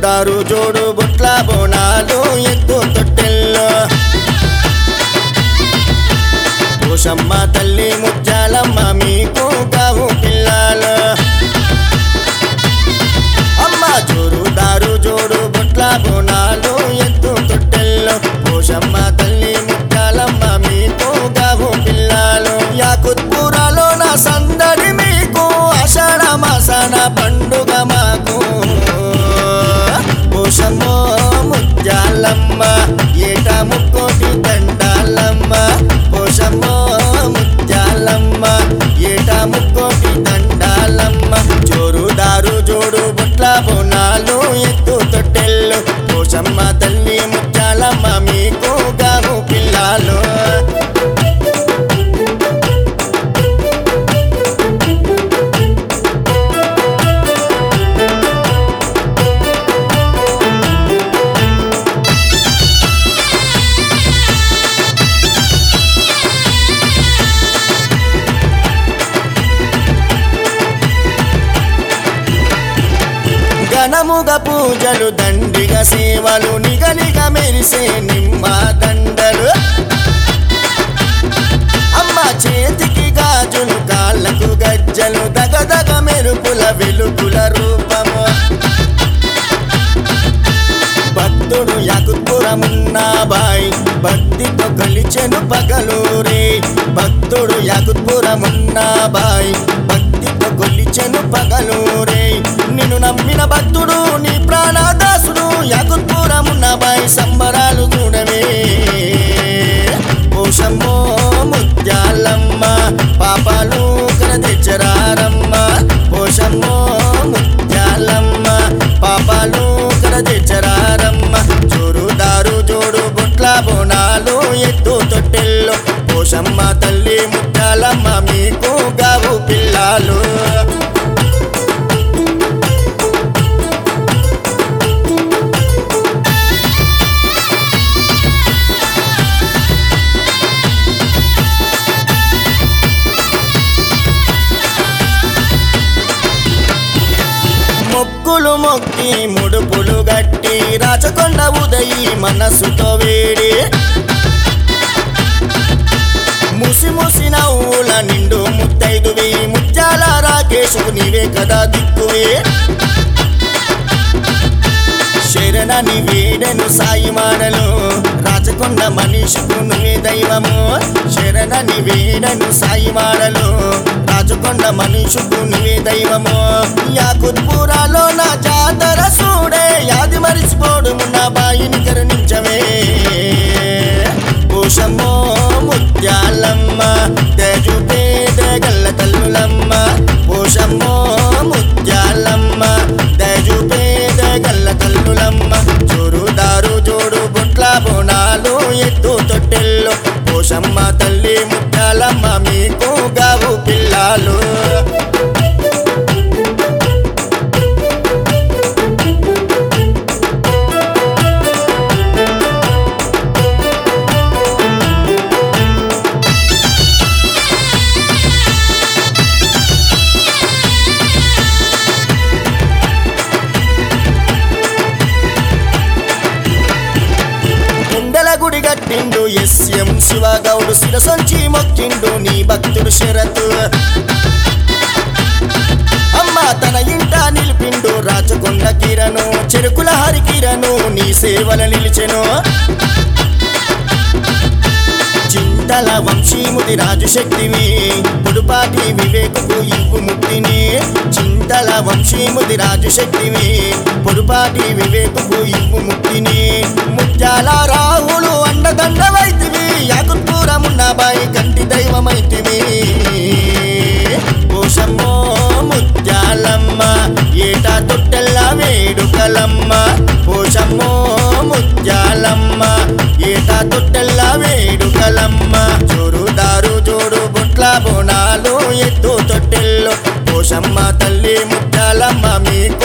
దారు జోడు బుట్ల బోనాలు ఎత్తు తొట్టెల్లో పోషమ్మ తల్లి ముత్యాలమ్మ మీకు కావు పిల్లలు అమ్మ జోరు దారు జోడు బుట్ల బోనాలు ఎత్తు తొట్టెల్లో పోషమ్మ తల్లి ముత్యాలమ్మ మీకు కావు పిల్లలు యాకుత్పురాలో నా సందడి మీకు ఆషాఢ మాసాన పండుగ మాకు పోషమ్మో ముత్యాలమ్మ ఏట ముక్కోటి దండాలమ్మ పోషమ్మో ముత్యాలమ్మ ఏట ముక్కోటి దండాలమ్మ జోరు దారు జోడు బుట్ల బోనాలు ఎత్తు తొట్టెళ్ళు పోషమ్మ తల్లి ముత్యాలమ్మ మీకు గాను పిల్లలు ఘనముగ పూజలు దండిగ సేవలు నిగనిగ మెరిసే నిమ్మ దండలు అమ్మ చేతికి గాజులు కాళ్ళకు గజ్జలు దగదగ మెరుపుల వెలుగుల రూపము భక్తుడు యాకుత్పురమున్నా బాయ్ భక్తితో కలిచెను పగలూరే భక్తుడు యాకుత్పురమున్నా బాయ్ భక్తితో కొలిచెను పగలూరే నిన్ను నమ్మిన భక్తుడు నీ ప్రాణదాసుడు యాకుత్పురమున్నా బాయ్ సంబరాలు చూడవే పోషమ్మో ముత్యాలమ్మ పాపాలు కర తెచ్చరారమ్మ పోషమ్మో ముత్యాలమ్మ పాపాలు కర తెచ్చరారమ్మ జోరు దారు జోడు బుట్ల బోనాలు ఎత్తు తొట్టెల్లో పోషమ్మ తల్లి ముత్యాలమ్మ మీకు గావు పిల్లలు మొక్కులు మొక్కి ముడుపులు గట్టి రాచకొండ ఉదయి మనసుతో వేడి ముసి ముసి నవ్వుల నిండు ముత్తైదువి ముత్యాల రాకేశుకు నీవే కదా దిక్కువే శరణని వీడెను సాయి మాడలు రాచకొండ మనీషుకు నువ్వే దైవము శరణని వీడెను సాయి మాడలు రాచకొండ మనీషుకు నువ్వే దైవము యాకుత్పురాలో నా జాతర చూడే యాది మరిచిపోడు నా బాయిని కరుణించవే పోషమ్మో ముత్యాలమ్మ తేజుపేట గల్ల తల్లులమ్మ పోషమ్మో ముత్యాలమ్మ తేజుపేట గల్ల తల్లులమ్మ జోరు దారు జోడు బుట్ల బోనాలు ఎత్తు తొట్టెల్లో పోషమ్మ తల్లి ముత్యాలమ్మ మీకు గావు పిల్లలు గుండెల గుడి గట్టిండు ఎస్ఎం శివగౌడు శిరసొంచి మొక్కిండు నీ భక్తుడు శరతు అమ్మ తన ఇంట నిలిపిండు రాచకొండ కిరను చెరుకుల హరి కిరను నీ సేవల నిలిచెను చింతల వంశీముది రాజు శక్తివి పుడుపాటి వివేకుకు ఇవ్వు ముక్తిని చింతల వంశీముది రాజు శక్తివి పొడుపాటి వివేకుకు ఇవ్వు ముక్తిని ముత్యాల రాహులు అండదండ వైతివి యాకుత్పూరమున్న బాయి కంటి దైవమైతివి పోషమ్మో ముత్యాలమ్మ ఏటా తొట్టెల్ల వేడుకలమ్మ పోషమ్మో ముత్యాలమ్మ ఏటా తొట్టెల్ల వేడుకలమ్మ జోరు దారు జోడు బుట్ల బోనాలు ఎత్తు తొట్టెల్లో పోషమ్మ తల్లి ముత్యాలమ్మ మీకు